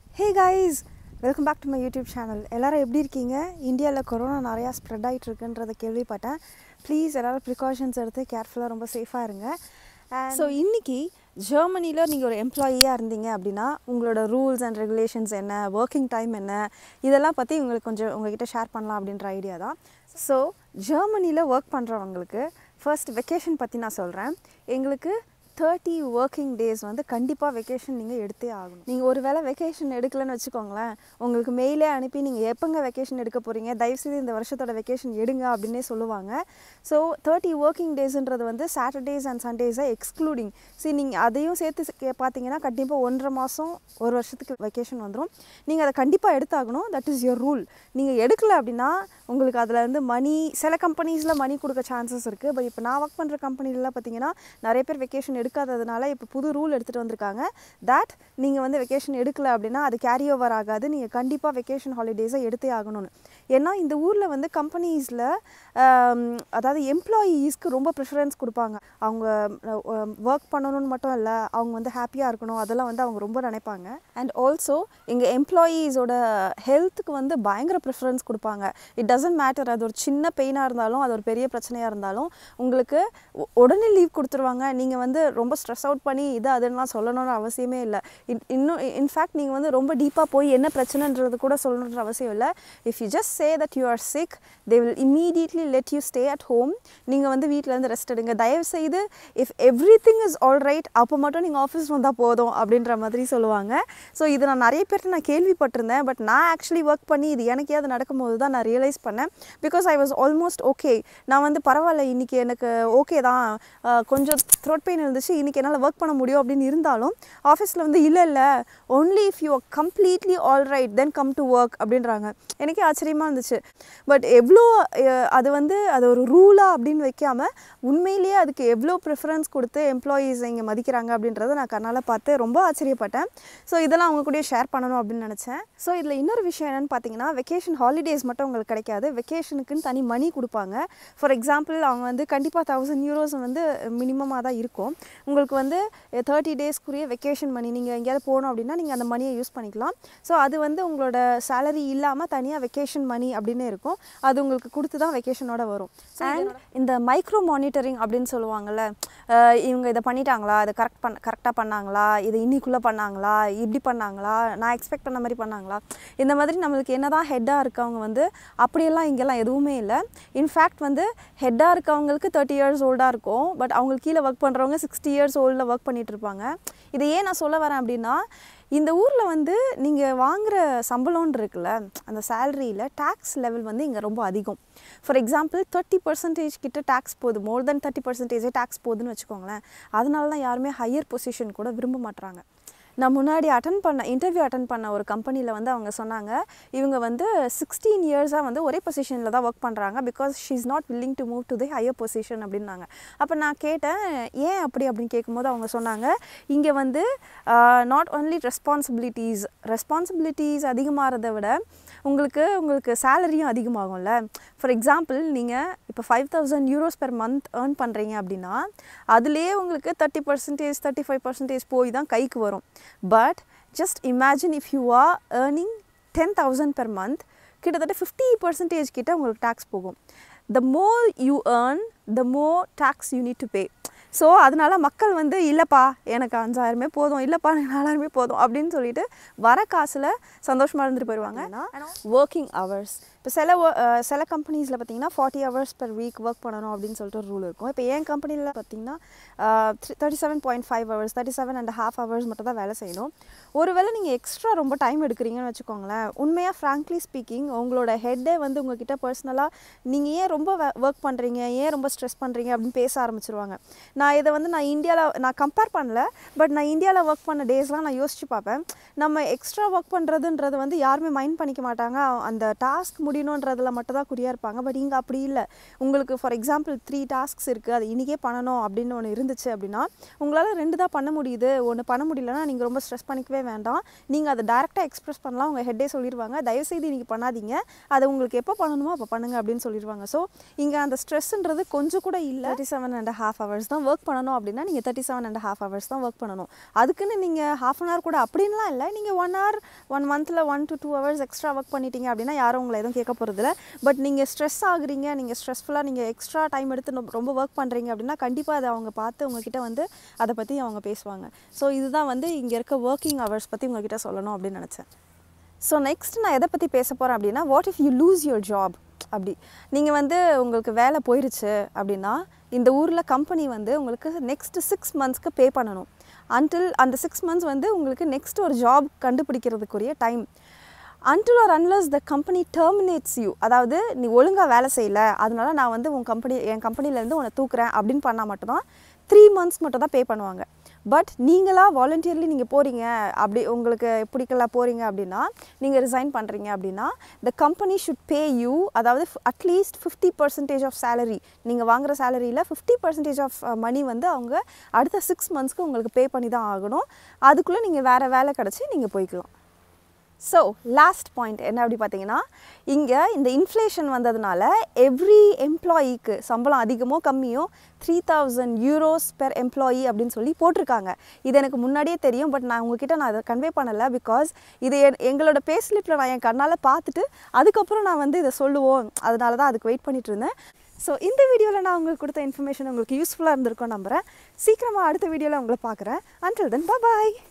hey guys welcome back to my YouTube channel எல்லாரும் எப்படி இருக்கீங்க இந்தியாவில் கொரோனா நிறையா ஸ்ப்ரெட் ஆகிட்டு இருக்குன்றதை கேள்விப்பட்டேன் ப்ளீஸ் எல்லாரும் ப்ரிகாஷன்ஸ் எடுத்து கேர்ஃபுல்லாக ரொம்ப சேஃபாக இருங்க ஸோ இன்னைக்கு ஜெர்மனியில் நீங்கள் ஒரு எம்ப்ளாயியாக இருந்தீங்க அப்படின்னா உங்களோட ரூல்ஸ் அண்ட் ரெகுலேஷன்ஸ் என்ன ஒர்க்கிங் டைம் என்ன இதெல்லாம் பற்றி உங்களுக்கு கொஞ்சம் உங்ககிட்ட ஷேர் பண்ணலாம் அப்படின்ற ஐடியா தான் ஸோ ஜெர்மனியில் ஒர்க் பண்ணுறவங்களுக்கு ஃபர்ஸ்ட் வெக்கேஷன் பற்றி நான் சொல்கிறேன் எங்களுக்கு தேர்ட்டி ஒர்க்கிங் டேஸ் வந்து கண்டிப்பாக வெக்கேஷன் நீங்கள் எடுத்தே ஆகணும் நீங்கள் ஒரு வேளை வெக்கேஷன் எடுக்கலன்னு வச்சுக்கோங்களேன் உங்களுக்கு மெயிலே அனுப்பி நீங்கள் எப்போங்க வெக்கேஷன் எடுக்க போகிறீங்க தயவுசெய்து இந்த வருஷத்தோட வெக்கேஷன் எடுங்க அப்படின்னே சொல்லுவாங்க ஸோ தேர்ட்டி ஒர்க்கிங் டேஸ்ன்றது வந்து சாட்டர்டேஸ் அண்ட் சண்டேஸை எக்ஸ்க்ளூடிங் சரி நீங்கள் அதையும் சேர்த்து சே- பார்த்தீங்கன்னா கண்டிப்பாக ஒன்றரை மாதம் ஒரு வருஷத்துக்கு வெக்கேஷன் வந்துடும் நீங்கள் அதை கண்டிப்பாக எடுத்தாகணும் தட் இஸ் யுவர் ரூல் நீங்கள் எடுக்கல அப்படின்னா உங்களுக்கு அதில் இருந்து மணி சில கம்பெனிஸில் மணி கொடுக்க சான்சஸ் இருக்குது பட் இப்போ நான் ஒர்க் பண்ணுற கம்பெனிலலாம் பார்த்தீங்கன்னா நிறைய பேர் வெக்கேஷன் எடுக்காததுனால இப்போ புது ரூல் எடுத்துகிட்டு வந்திருக்காங்க தட் நீங்கள் வந்து வெக்கேஷன் எடுக்கல அப்படின்னா அது கேரி ஓவர் ஆகாது நீங்கள் கண்டிப்பாக வெக்கேஷன் ஹாலிடேஸை எடுத்தே ஆகணும்னு ஏன்னா இந்த ஊரில் வந்து கம்பெனிஸில் அதாவது எம்ப்ளாயீஸ்க்கு ரொம்ப ப்ரிஃபரன்ஸ் கொடுப்பாங்க அவங்க ஒர்க் பண்ணணும்னு மட்டும் இல்லை அவங்க வந்து ஹாப்பியாக இருக்கணும் அதெல்லாம் வந்து அவங்க ரொம்ப நினைப்பாங்க அண்ட் ஆல்சோ எங்கள் எம்ப்ளாயீஸோட ஹெல்த்துக்கு வந்து பயங்கர ப்ரிஃபரன்ஸ் கொடுப்பாங்க இட் டசன்ட் மேட்டர் அது ஒரு சின்ன பெயினாக இருந்தாலும் அது ஒரு பெரிய பிரச்சனையாக இருந்தாலும் உங்களுக்கு உ- உடனே லீவ் கொடுத்துருவாங்க நீங்கள் வந்து ரொம்ப ஸ்ட்ரெஸ் அவுட் பண்ணி இது அதுன்னெலாம் சொல்லணும்னு அவசியமே இல்லை இன்- இன்னும் இன்ஃபேக்ட் நீங்கள் வந்து ரொம்ப டீப்பாக போய் என்ன பிரச்சனைன்றது கூட சொல்லணுன்ற அவசியம் இல்லை if you just say that you are sick they will immediately let you stay at home நீங்கள் வந்து வீட்டிலேருந்து ரெஸ்ட் எடுங்க தயவு செய்து if everything is all right அப்போ மட்டும் நீங்கள் ஆஃபீஸ் வந்தால் போதும் அப்படின்ற மாதிரி சொல்லுவாங்க ஸோ இது நான் நிறைய பேர்ட்ட நான் கேள்விப்பட்டிருந்தேன் பட் நான் ஆக்சுவலி ஒர்க் பண்ணி இது எனக்கே அது நடக்கும்போது தான் நான் ரியலைஸ் பண்ணேன் because I was almost okay நான் வந்து பரவாயில்ல இன்றைக்கி எனக்கு ஓகே தான் அஹ், கொஞ்சம் த்ரோட் பெயின் இருந்துச்சு இன்றைக்கி என்னால் ஒர்க் பண்ண முடியும் அப்படின்னு இருந்தாலும் ஆஃபீஸில் வந்து இல்லை இல்லை only if you completely all right then come to work அப்படின்றாங்க எனக்கே ஆச்சரியமாக இருந்துச்சு பட் எவ்வளோ அஹ், அது வந்து அது ஒரு ரூலாக அப்படின்னு வைக்காம உண்மையிலேயே அதுக்கு எவ்வளோ ப்ரிஃபரன்ஸ் கொடுத்து எம்ப்ளாயீஸ் இங்கே மதிக்கிறாங்க அப்படின்றத நான் கண்ணால் பார்த்து ரொம்ப ஆச்சரியப்பட்டேன் ஸோ இதெல்லாம் அவங்க கூட ஷேர் பண்ணணும் அப்படின்னு நினச்சேன் ஸோ இதில் இன்னொரு விஷயம் என்னென்னு பார்த்தீங்கன்னா வெக்கேஷன் ஹாலிடேஸ் மட்டும் உங்களுக்கு கிடைக்காது வெக்கேஷனுக்குன்னு தனி மணி கொடுப்பாங்க ஃபார் எக்ஸாம்பிள் அவங்க வந்து கண்டிப்பாக தௌசண்ட் யூரோஸ் வந்து மினிமமாக தான் இருக்கும் உங்களுக்கு வந்து தேர்ட்டி டேஸ்க்குரிய வெக்கேஷன் மணி நீங்கள் எங்கேயாவது போகணும் அப்படின்னா நீங்கள் அந்த மணியை யூஸ் பண்ணிக்கலாம் ஸோ அது வந்து உங்களோட சேலரி இல்லாமல் தனியாக வெக்கேஷன் மணி அப்படின்னு இருக்கும் அது உங்களுக்கு கொடுத்து தான் வெக்கேஷனோட வரும் அண்ட் இந்த மைக்ரோ மானிட்டரிங் அப்படின்னு சொல்லுவாங்கல்ல அஹ் இவங்க இதை பண்ணிட்டாங்களா அதை கரெக்ட் பண்ண கரெக்டாக பண்ணாங்களா இது இன்னிக்குள்ளே பண்ணாங்களா இப்படி பண்ணாங்களா நான் எக்ஸ்பெக்ட் பண்ண மாதிரி பண்ணாங்களா இந்த மாதிரி நம்மளுக்கு என்னதான் ஹெட்டாக இருக்கவங்க வந்து அப்படியெல்லாம் இங்கெல்லாம் எதுவுமே இல்லை இன்ஃபேக்ட் வந்து ஹெட்டாக இருக்கவங்களுக்கு தேர்ட்டி இயர்ஸ் ஓல்டாக இருக்கும் பட் அவங்களுக்கு கீழே ஒர்க் பண்ணுறவங்க சிக்ஸ்டி இயர்ஸ் ஓல்டில் ஒர்க் பண்ணிட்டு இருப்பாங்க இதை ஏன் நான் சொல்ல வரேன் அப்படின்னா இந்த ஊரில் வந்து நீங்கள் வாங்குற சம்பளம்னு இருக்குல்ல அந்த சேலரியில் டேக்ஸ் லெவல் வந்து இங்கே ரொம்ப அதிகம் ஃபார் எக்ஸாம்பிள் தேர்ட்டி பர்சன்டேஜ் கிட்ட டேக்ஸ் போகுது மோர் தென் தேர்ட்டி பர்சன்டேஜே டேக்ஸ் போகுதுன்னு வச்சுக்கோங்களேன் அதனால தான் யாருமே ஹையர் பொசிஷன் கூட விரும்ப மாட்றாங்க நான் முன்னாடி அட்டன் பண்ண இன்டர்வியூ அட்டன் பண்ண ஒரு கம்பெனியில் வந்து அவங்க சொன்னாங்க இவங்க வந்து சிக்ஸ்டீன் இயர்ஸாக வந்து ஒரே பொசிஷனில் தான் ஒர்க் பண்ணுறாங்க because she is not willing to move to the higher position அப்படின்னாங்க அப்போ நான் கேட்டேன் ஏன் அப்படி அப்படின்னு கேட்கும்போது அவங்க சொன்னாங்க இங்கே வந்து நாட் only ரெஸ்பான்சிபிலிட்டிஸ் ரெஸ்பான்சிபிலிட்டிஸ் அதிகமாகிறத விட உங்களுக்கு உங்களுக்கு சேலரியும் அதிகமாகும்ல ஃபார் எக்ஸாம்பிள் நீங்கள் இப்போ five thousand euros per month earn பண்ணுறீங்க அப்படின்னா அதுலேயே உங்களுக்கு thirty percentage thirty five percentage போய் தான் கைக்கு வரும் but just imagine if you are earning ten thousand per month கிட்டத்தட்ட ஃபிஃப்டி பர்சன்டேஜ் கிட்ட உங்களுக்கு டேக்ஸ் போகும் the more you earn the more tax you need to pay so அதனால மக்கள் வந்து இல்லைப்பா எனக்கு அஞ்சாயிரமே போதும் இல்லைப்பா எனக்கு நாலாயிரமே போதும் அப்படின்னு சொல்லிட்டு வர காசில் சந்தோஷமாக இருந்துட்டு போயிடுவாங்க ஒர்க்கிங் ஹவர்ஸ் இப்போ சில wo- அஹ் சில கம்பெனிஸில் பார்த்தீங்கன்னா forty hours per week work பண்ணணும் அப்படின்னு சொல்லிட்டு ஒரு ரூல் இருக்கும் இப்போ என் கம்பெனியில் பார்த்தீங்கன்னா thirty seven point five hours thirty seven and half hours மட்டும் தான் வேலை செய்யணும் ஒருவேளை நீங்கள் எக்ஸ்ட்ரா ரொம்ப டைம் எடுக்கிறீங்கன்னு வச்சுக்கோங்களேன் உண்மையாக ஃப்ராங்க்லி ஸ்பீக்கிங் உங்களோட ஹெட்டே வந்து உங்ககிட்ட பர்சனலாக நீங்கள் ஏன் ரொம்ப ஒர்க் பண்ணுறீங்க ஏன் ரொம்ப ஸ்ட்ரெஸ் பண்ணுறீங்க அப்படின்னு பேச ஆரம்பிச்சிருவாங்க நான் இதை வந்து நான் இந்தியாவில் நான் கம்பேர் பண்ணல பட் நான் இந்தியாவில் ஒர்க் பண்ண டேஸ்லாம் நான் யோசிச்சு பார்ப்பேன் நம்ம எக்ஸ்ட்ரா ஒர்க் பண்ணுறதுன்றது வந்து யாருமே மைண்ட் பண்ணிக்க மாட்டாங்க அந்த டாஸ்க் முடியணுன்றதுல மட்டும் தான் குறியாக இருப்பாங்க பட் இங்கே அப்படி இல்லை உங்களுக்கு ஃபார் எக்ஸாம்பிள் த்ரீ டாஸ்க்ஸ் இருக்குது அது இன்றைக்கே பண்ணணும் அப்படின்னு ஒன்று இருந்துச்சு அப்படின்னா உங்களால் ரெண்டு தான் பண்ண முடியுது ஒன்று பண்ண முடியலன்னா நீங்கள் ரொம்ப ஸ்ட்ரெஸ் பண்ணிக்கவே வேண்டாம் நீங்கள் அதை டேரெக்டாக எக்ஸ்பிரஸ் பண்ணலாம் உங்கள் ஹெட்டே சொல்லிடுவாங்க தயவுசெய்து இன்றைக்கி பண்ணாதீங்க அதை உங்களுக்கு எப்போ பண்ணணுமோ அப்போ பண்ணுங்க அப்படின்னு சொல்லிடுவாங்க ஸோ இங்கே அந்த ஸ்ட்ரெஸ்ன்றது கொஞ்சம் கூட இல்லை thirty seven and half hours தான் ஒர்க் பண்ணணும் அப்படின்னா நீங்கள் thirty seven and half hours தான் ஒர்க் பண்ணணும் அதுக்குன்னு நீங்கள் ஹாஃப் அன் ஹவர் கூட அப்படின்லாம் இல்லை நீங்கள் ஒன் ஹவர் ஒன் மந்தில் one to two hours extra work பண்ணிட்டீங்க அப்படின்னா யாரும் உங்களை எதுவும் கேட்க போகிறதில்ல பட் நீங்கள் ஸ்ட்ரெஸ் ஆகுறீங்க நீங்கள் ஸ்ட்ரெஸ்ஃபுல்லாக நீங்கள் எக்ஸ்ட்ரா டைம் எடுத்து ரொம்ப- ரொம்ப ஒர்க் பண்ணுறீங்க அப்படின்னா கண்டிப்பாக அதை அவங்க பார்த்து உங்ககிட்ட வந்து அதை பற்றி அவங்க பேசுவாங்க ஸோ இதுதான் வந்து இங்கே இருக்க ஒர்க்கிங் ஹவர்ஸ் பற்றி உங்ககிட்ட சொல்லணும் அப்படின்னு நினச்சேன் ஸோ நெக்ஸ்ட் நான் எதை பற்றி பேச போகிறேன் அப்படின்னா what if you lose your job அப்படி நீங்கள் வந்து உங்களுக்கு வேலை போயிருச்சு அப்படின்னா இந்த ஊரில் கம்பெனி வந்து உங்களுக்கு நெக்ஸ்ட் சிக்ஸ் மந்த்ஸ்க்கு பே பண்ணணும் அன்டில் அந்த சிக்ஸ் மந்த்ஸ் வந்து உங்களுக்கு நெக்ஸ்ட் ஒரு ஜாப் கண்டுபிடிக்கிறதுக்குரிய time until or unless the company terminates you அதாவது நீ ஒழுங்காக வேலை செய்யலை அதனால நான் வந்து உன் கம்பெனி என் கம்பெனிலேருந்து உன்னை தூக்குறேன் அப்படின்னு பண்ணால் மட்டும்தான் த்ரீ மந்த்ஸ் மட்டும் தான் பே பண்ணுவாங்க பட் நீங்களாக வாலண்டியர்லி நீங்கள் போகிறீங்க அப்படி உங்களுக்கு பிடிக்கல போகிறீங்க அப்படின்னா நீங்கள் ரிசைன் பண்ணுறீங்க அப்படின்னா the company should pay you அதாவது at least fifty percentage of salary நீங்கள் வாங்குற சேலரியில் ஃபிஃப்டி பர்சன்டேஜ் ஆஃப் மணி வந்து அவங்க அடுத்த சிக்ஸ் மந்த்ஸ்க்கு உங்களுக்கு பே பண்ணி தான் ஆகணும் அதுக்குள்ளே நீங்கள் வேறு வேலை கிடச்சி நீங்கள் போய்க்கலாம் ஸோ லாஸ்ட் பாயிண்ட் என்ன அப்படி பார்த்தீங்கன்னா இங்கே இந்த இன்ஃப்ளேஷன் வந்ததுனால எவ்ரி எம்ப்ளாயிக்கு சம்பளம் அதிகமோ கம்மியோ three thousand euros per employee அப்படின்னு சொல்லி போட்டிருக்காங்க இது எனக்கு முன்னாடியே தெரியும் பட் நான் உங்ககிட்ட நான் அதை கன்வே பண்ணலை பிகாஸ் இது என்- எங்களோட பே ஸ்லிப்பில் நான் என் கண்ணால் பார்த்துட்டு அதுக்கப்புறம் நான் வந்து இதை சொல்லுவோம் அதனால தான் அதுக்கு வெயிட் பண்ணிட்டு இருந்தேன் ஸோ இந்த வீடியோவில் நான் உங்களுக்கு கொடுத்த இன்ஃபர்மேஷன் உங்களுக்கு யூஸ்ஃபுல்லாக இருந்திருக்கும் நம்புகிறேன் சீக்கிரமாக அடுத்த வீடியோவில் உங்களை பார்க்குறேன் அன்டில் தென் பாய்